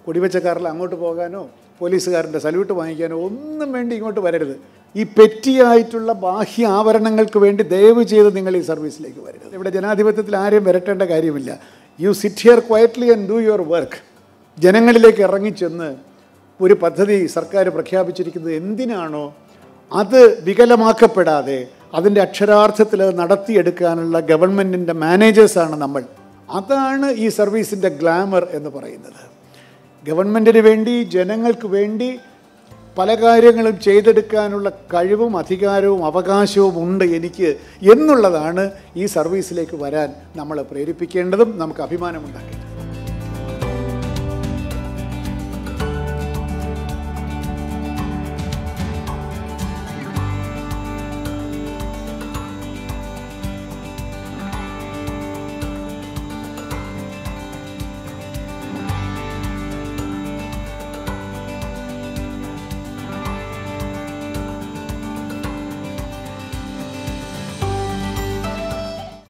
കൊടിവെച്ചക്കാരിൽ അങ്ങോട്ട് പോകാനോ പോലീസുകാരൻ്റെ സല്യൂട്ട് വാങ്ങിക്കാനോ ഒന്നും വേണ്ടി ഇങ്ങോട്ട് വരരുത് ഈ പെറ്റിയായിട്ടുള്ള ബാഹ്യ ആവരണങ്ങൾക്ക് വേണ്ടി ദയവ് ചെയ്ത് നിങ്ങൾ ഈ സർവീസിലേക്ക് വരരുത് ഇവിടെ ജനാധിപത്യത്തിൽ ആരെയും വരട്ടേണ്ട കാര്യമില്ല you sit here quietly and do your work ജനങ്ങളിലേക്ക് ഇറങ്ങിച്ചെന്ന് ഒരു പദ്ധതി സർക്കാർ പ്രഖ്യാപിച്ചിരിക്കുന്നത് എന്തിനാണോ അത് വികലമാക്കപ്പെടാതെ അതിൻ്റെ അക്ഷരാർത്ഥത്തിൽ അത് നടത്തിയെടുക്കാനുള്ള ഗവൺമെൻറ്റിൻ്റെ മാനേജേഴ്സാണ് നമ്മൾ അതാണ് ഈ സർവീസിൻ്റെ ഗ്ലാമർ എന്ന് പറയുന്നത് ഗവൺമെൻറ്റിന് വേണ്ടി ജനങ്ങൾക്ക് വേണ്ടി പല കാര്യങ്ങളും ചെയ്തെടുക്കാനുള്ള കഴിവും അധികാരവും അവകാശവും ഉണ്ട് എനിക്ക് എന്നുള്ളതാണ് ഈ സർവീസിലേക്ക് വരാൻ നമ്മളെ പ്രേരിപ്പിക്കേണ്ടതും നമുക്ക് അഭിമാനമുണ്ടാക്കേണ്ടത്